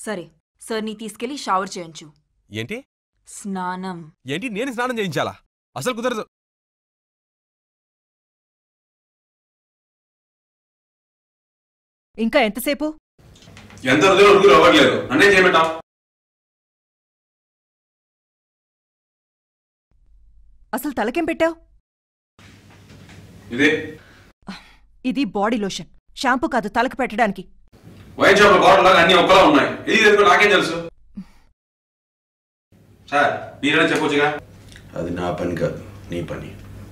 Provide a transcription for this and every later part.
సరే సార్ని తీసుకెళ్లి షవర్ చేయించు ఏంటి స్నానం ఏంటి నేను స్నానం చేయించాలా అసలు కుదరదు ఇంకా ఎంతసేపు ఎంత రోజులు ఉడుకులు అవ్వట్లేదు నన్నే చేయబెట్టాం అసలు తలకేం పెట్టావు ఇదే ఇది బాడీ లోషన్ షాంపూ కాదు తలకు పెట్టడానికి వైట్ షాప్ బాటిల్ లాగా అన్ని ఒక్కలా ఉన్నాయి ఇది తెలుసు నాకేం తెలుసు సార్ మీరైనా చెప్పొచ్చుగా అది నా పని కాదు నీ పని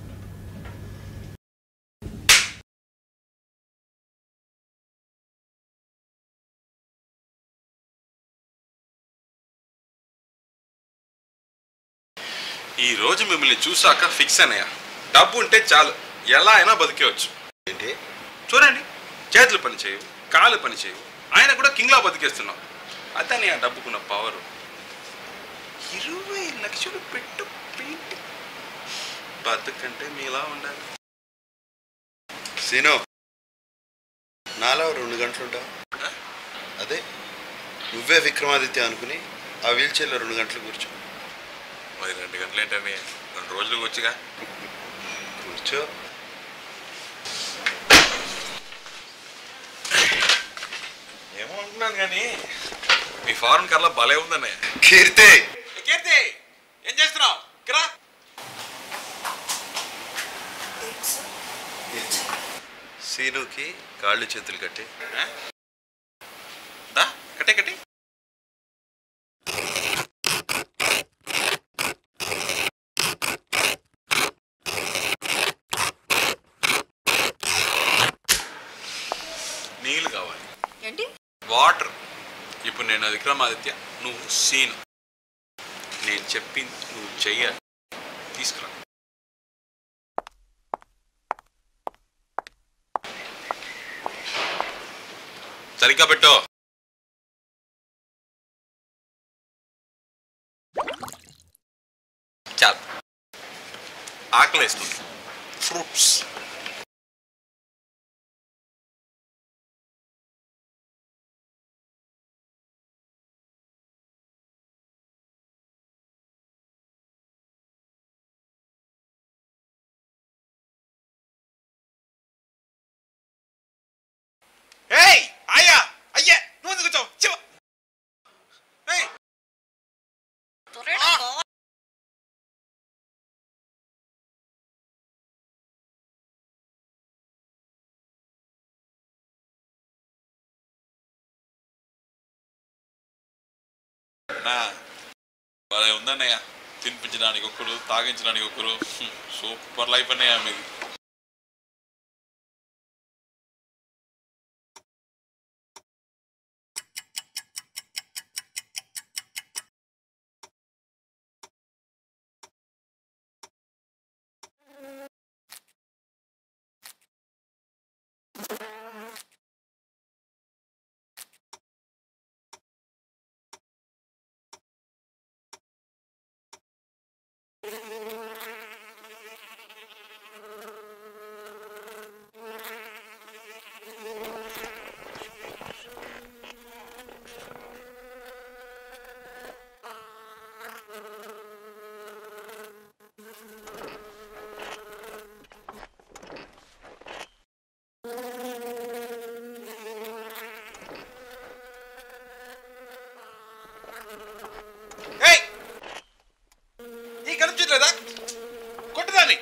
ఈ రోజు మిమ్మల్ని చూసాక ఫిక్స్ అన్నయ్య డబ్బు ఉంటే చాలు ఎలా అయినా బతికేవచ్చు ఏంటి చూడండి చేతులు పని చేయవు కాలు పని చేయవు ఆయన కూడా కింగ్లా బతికేస్తున్నాం అతని ఆ డబ్బుకున్న పవరు ఇరవై లక్షలు పెట్టు పెయింట్ బతుకంటే మీలా ఉండాలి సీను నాలో రెండు గంటలు ఉంటావు అదే నువ్వే విక్రమాదిత్య అనుకుని ఆ వీల్ చైర్లో రెండు గంటలు కూర్చో మరి రెండు గంటలు ఏంటని రెండు రోజులు వచ్చిగా కూర్చో ఏమో అనుకున్నాను కానీ మీ ఫారెన్ కార్లో భలే ఉందన్నయ్య కీర్తి కీర్తి ఏం చేస్తున్నావు కిరా సీనుకి కాళ్ళు చేతులు కట్టి దా కట్టే కట్టి నీళ్ళు కావాలి ఏంటి వాటర్ ఇప్పుడు నేను అది విక్రమాదిత్య నువ్వు సీను నేను చెప్పింది నువ్వు చెయ్యాలి తీసుకురా సరిగ్గా పెట్టో చాలు ఆకలేస్తుంది ఫ్రూట్స్ ఏయ్ అయ్యా అయ్యే నువ్వు ఎందుకు వచ్చావు చివ ఏయ్ నా భలే ఉందన్నయ్య తినిపించడానికి ఒకరు తాగించడానికి ఒకరు హ్మ్, సూపర్ లైఫ్ అన్నయ్య మీది ఏయ్ ఈ కనిపించట్లేదా కొట్టుదాన్ని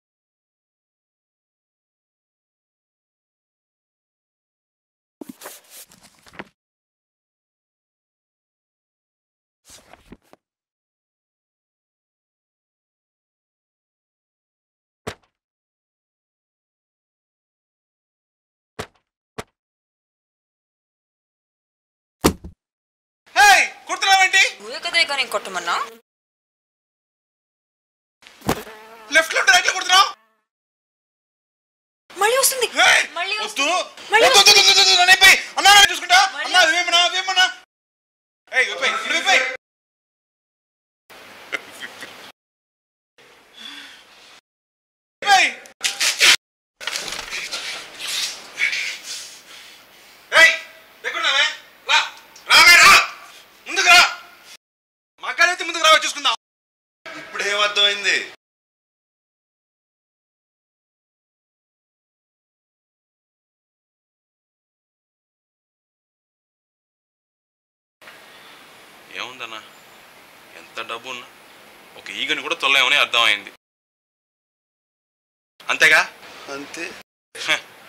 హేయ్ కుడుతున్నావేంటి నువ్వే కదా ఇక నేను కొట్టమన్నా లెఫ్ట్ లో రైట్ లో కొడుతున్నావు మళ్ళీ వస్తుంది హేయ్ మళ్ళీ వద్దు మళ్ళీ వద్దు, వద్దు, వద్దు, వద్దు, నన్ను అయిపోయి అన్నా నేను చూసుకుంటా అన్నా ఇవేమన్నా ఇవేమన్నా ఏయ్ విప్పై ఇటు విప్పై విప్పై ఏయ్ ఎక్కడున్నావే రా రావే రా ఏముందన్నా ఎంత డబ్బు ఉన్నా ఒక ఈగని కూడా తొల్లేమని అర్థమైంది అంతేగా అంతే హ,